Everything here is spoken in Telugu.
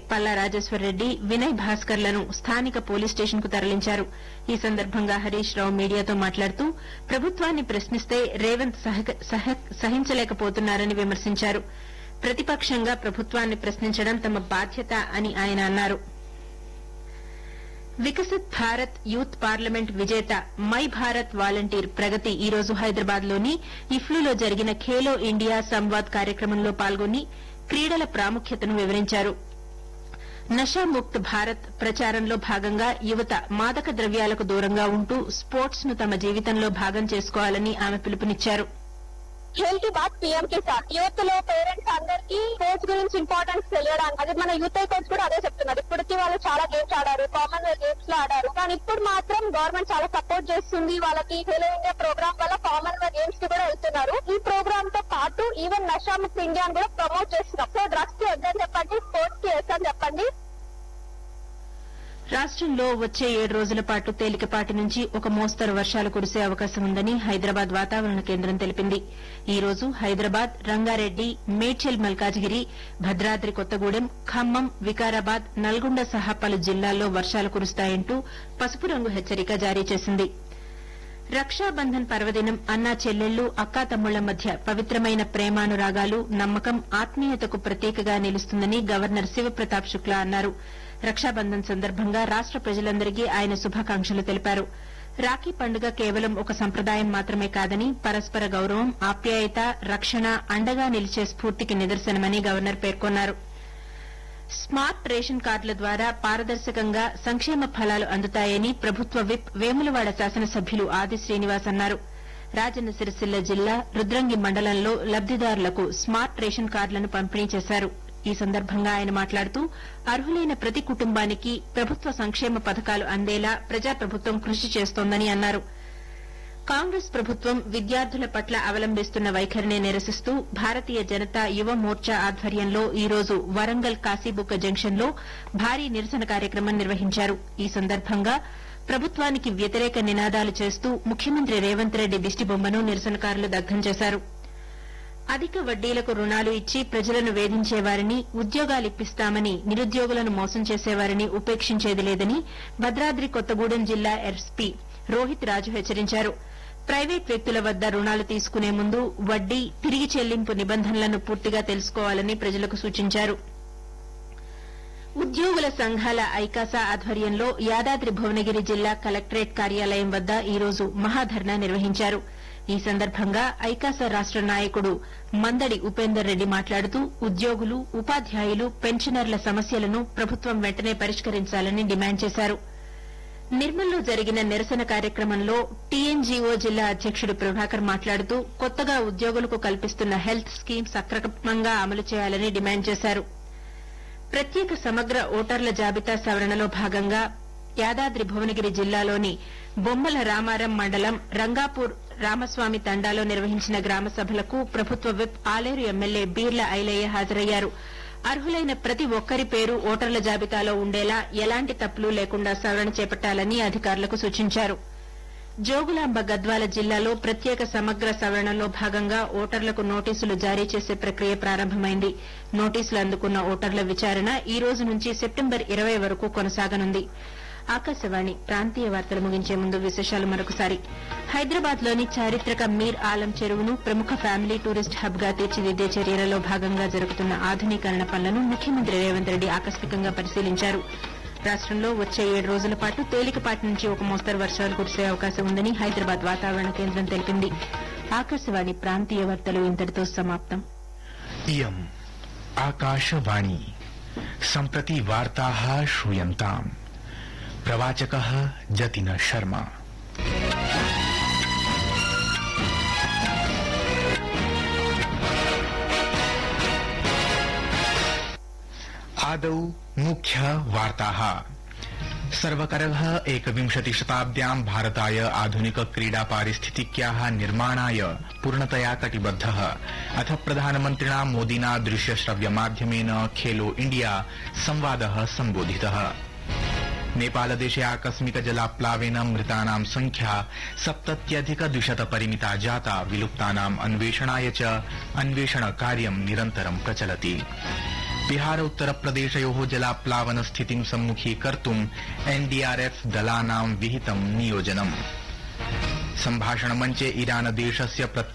పల్లా రెడ్డి వినయ్ భాస్కర్లను స్థానిక పోలీస్ స్టేషన్ కు తరలించారు ఈ సందర్భంగా హరీష్ రావు మీడియాతో మాట్లాడుతూ ప్రభుత్వాన్ని ప్రశ్నిస్తే రేవంత్ సహక- సహ- సహించలేకపోతున్నారని విమర్శించారు ప్రతిపక్షంగా ప్రభుత్వాన్ని ప్రశ్నించడం తమ బాధ్యత అని ఆయన అన్నారు వికసిత్ భారత్ యూత్ పార్లమెంట్ విజేత మై భారత్ వాలంటీర్ ప్రగతి ఈ రోజు హైదరాబాద్ లోని ఇఫ్లూలో జరిగిన ఖేలో ఇండియా సంవాద్ కార్యక్రమంలో పాల్గొని క్రీడల ప్రాముఖ్యతను వివరించారు నషాముక్త్ భారత్ ప్రచారంలో భాగంగా యువత మాదక ద్రవ్యాలకు దూరంగా ఉంటూ స్పోర్ట్స్ ను తమ జీవితంలో భాగం చేసుకోవాలని ఆమె పిలుపునిచ్చారు ఖేల్ కి బాత్ పిఎం కి సాత్ యూత్ లో పేరెంట్స్ అందరికి స్పోర్ట్స్ గురించి ఇంపార్టెన్స్ తెలియడానికి అది మన యూత్ కోచ్ కూడా అదే చెప్తున్నారు ఇప్పటికి వాళ్ళు చాలా గేమ్స్ ఆడారు కామన్వెల్త్ గేమ్స్ లో ఆడారు కానీ ఇప్పుడు మాత్రం గవర్నమెంట్ చాలా సపోర్ట్ చేస్తుంది వాళ్ళకి ఖేలో ఇండియా ప్రోగ్రామ్ వల్ల కామన్వెల్త్ గేమ్స్ కి కూడా వెళ్తున్నారు ఈ ప్రోగ్రామ్ తో పాటు ఈవెన్ నషాముక్త్ ఇండియా కూడా ప్రమోట్ చేస్తున్నాం సో డ్రగ్స్ కి వద్దని చెప్పండి స్పోర్ట్స్ కి ఎస్ అని చెప్పండి రాష్టంలో వచ్చే ఏడు రోజుల పాటు తేలికపాటి నుంచి ఒక మోస్తరు వర్షాలు కురిసే అవకాశం ఉందని హైదరాబాద్ వాతావరణ కేంద్రం తెలిపింది ఈ రోజు హైదరాబాద్ రంగారెడ్డి మేడ్చల్ మల్కాజిగిరి భద్రాద్రి కొత్తగూడెం ఖమ్మం వికారాబాద్ నల్గొండ సహా పలు జిల్లాల్లో వర్షాలు కురుస్తాయంటూ పసుపు రంగు హెచ్చరిక జారీ చేసింది రక్షాబంధన్ పర్వదినం అన్నా చెల్లెళ్లు అక్కా తమ్ముళ్ల మధ్య పవిత్రమైన ప్రేమానురాగాలు నమ్మకం ఆత్మీయతకు ప్రతీకగా నిలుస్తుందని గవర్నర్ శివప్రతాప్ శుక్లా అన్నారు రక్షాబంధన్ సందర్భంగా రాష్ట ప్రజలందరికీ ఆయన శుభాకాంక్షలు తెలిపారు రాఖీ పండుగ కేవలం ఒక సంప్రదాయం మాత్రమే కాదని పరస్పర గౌరవం ఆప్యాయత రక్షణ అండగా నిలిచే స్ఫూర్తికి నిదర్శనమని గవర్నర్ పేర్కొన్నారు స్మార్ట్ రేషన్ కార్డుల ద్వారా పారదర్శకంగా సంక్షేమ ఫలాలు అందుతాయని ప్రభుత్వ విప్ వేములవాడ శాసనసభ్యులు ఆది శ్రీనివాస్ అన్నారు రాజన్న సిరిసిల్ల జిల్లా రుద్రంగి మండలంలో లబ్దిదారులకు స్మార్ట్ రేషన్ కార్డులను పంపిణీ చేశారు ఈ సందర్భంగా ఆయన మాట్లాడుతూ అర్హులైన ప్రతి కుటుంబానికి ప్రభుత్వ సంక్షేమ పథకాలు అందేలా ప్రజాప్రభుత్వం కృషి చేస్తోందని అన్నారు కాంగ్రెస్ ప్రభుత్వం విద్యార్థుల పట్ల అవలంబిస్తున్న వైఖరిని నిరసిస్తూ భారతీయ జనతా యువ మోర్చా ఆధ్వర్యంలో ఈ రోజు వరంగల్ కాశీబుక్క జంక్షన్ లో భారీ నిరసన కార్యక్రమం నిర్వహించారు ఈ సందర్భంగా ప్రభుత్వానికి వ్యతిరేక నినాదాలు చేస్తూ ముఖ్యమంత్రి రేవంత్ రెడ్డి దిష్టిబొమ్మను నిరసనకారులు దగ్ధం చేశారు అధిక వడ్డీలకు రుణాలు ఇచ్చి ప్రజలను వేధించేవారిని ఉద్యోగాలిప్పిస్తామని నిరుద్యోగులను మోసం చేసేవారిని ఉపేక్షించేది లేదని భద్రాద్రి కొత్తగూడెం జిల్లా ఎస్పీ రోహిత్ రాజు హెచ్చరించారు ప్రైవేట్ వ్యక్తుల వద్ద రుణాలు తీసుకునే ముందు వడ్డీ తిరిగి చెల్లింపు నిబంధనలను పూర్తిగా తెలుసుకోవాలని ప్రజలకు సూచించారు ఉద్యోగుల సంఘాల ఐకాసా ఆధ్వర్యంలో యాదాద్రి భువనగిరి జిల్లా కలెక్టరేట్ కార్యాలయం వద్ద ఈ రోజు మహాధర్నా నిర్వహించారు ఈ సందర్భంగా ఐకాసా రాష్ట నాయకుడు మందడి ఉపేందర్ రెడ్డి మాట్లాడుతూ ఉద్యోగులు ఉపాధ్యాయులు పెన్షనర్ల సమస్యలను ప్రభుత్వం వెంటనే పరిష్కరించాలని డిమాండ్ చేశారు నిర్మల్లో జరిగిన నిరసన కార్యక్రమంలో టీఎన్జీఓ జిల్లా అధ్యకుడు ప్రభాకర్ మాట్లాడుతూ కొత్తగా ఉద్యోగులకు కల్పిస్తున్న హెల్త్ స్కీమ్ సక్రమంగా అమలు చేయాలని డిమాండ్ చేశారు ప్రత్యేక సమగ్ర ఓటర్ల జాబితా సవరణలో భాగంగా యాదాద్రి భువనగిరి జిల్లాలోని బొమ్మల రామారం మండలం రంగాపూర్ రామస్వామి తండాలో నిర్వహించిన గ్రామ సభలకు ప్రభుత్వ విప్ ఆలేరు ఎమ్మెల్యే బీర్ల ఐలయ్య హాజరయ్యారు అర్హులైన ప్రతి ఒక్కరి పేరు ఓటర్ల జాబితాలో ఉండేలా ఎలాంటి తప్పులు లేకుండా సవరణ చేపట్టాలని అధికారులకు సూచించారు జోగులాంబ గద్వాల జిల్లాలో ప్రత్యేక సమగ్ర సవరణలో భాగంగా ఓటర్లకు నోటీసులు జారీ చేసే ప్రక్రియ ప్రారంభమైంది నోటీసులు అందుకున్న ఓటర్ల విచారణ ఈ రోజు నుంచి సెప్టెంబర్ ఇరవై వరకు కొనసాగనుంది ఆకాశవాణి ప్రాంతీయ వార్తలు ముగించే ముందు విశేషాలు మరొకసారి హైదరాబాద్ లోని చారిత్రక మీర్ ఆలం చెరువును ప్రముఖ ఫ్యామిలీ టూరిస్ట్ హబ్ గా తీర్చిదిద్దే చర్యలలో భాగంగా జరుగుతున్న ఆధునీకరణ పనులను ముఖ్యమంత్రి రేవంత్ రెడ్డి ఆకస్మికంగా పరిశీలించారు రాష్టంలో వచ్చే ఏడు రోజుల పాటు తేలికపాటి నుంచి ఒక మోస్తరు వర్షాలు కురిసే అవకాశం ఉందని హైదరాబాద్ వాతావరణ కేంద్రం తెలిపింది ఆకాశవాణి ప్రాంతీయ వార్తలు ఇంతటితో సమాప్తం इयम् आकाशवाणी सम्प्रति वार्ताः श्रूयन्ताम् प्रवाचकः जतिन शर्मा आदौ मुख्य वार्ताः सर्वकारः एकविंशतिशताब्द्यां भारताय आधुनिक क्रीडा पारिस्थितिक्याः निर्माणाय पूर्णतया कटिबद्धः अथ प्रधानमन्त्रिणा मोदिना दृश्यश्रव्यमाध्यमेन खेलो इण्डिया संवादः सम्बोधितः नेपालदेशे आकस्मिक जलाप्लावेन मृतानां संख्या सप्तत्यधिक द्विशत परिमिता जाता विलुप्तानाम् अन्वेषणाय च अन्वेषण कार्यं निरन्तरं प्रचलति बिहार उत्तरप्रदेशयोः जलाप्लावन स्थितिं सम्मुखीकर्तुम् एनडीआरएफ दलानां विहितं नियोजनम् सम्भाषणमञ्चे ईरान देशस्य प्रत्य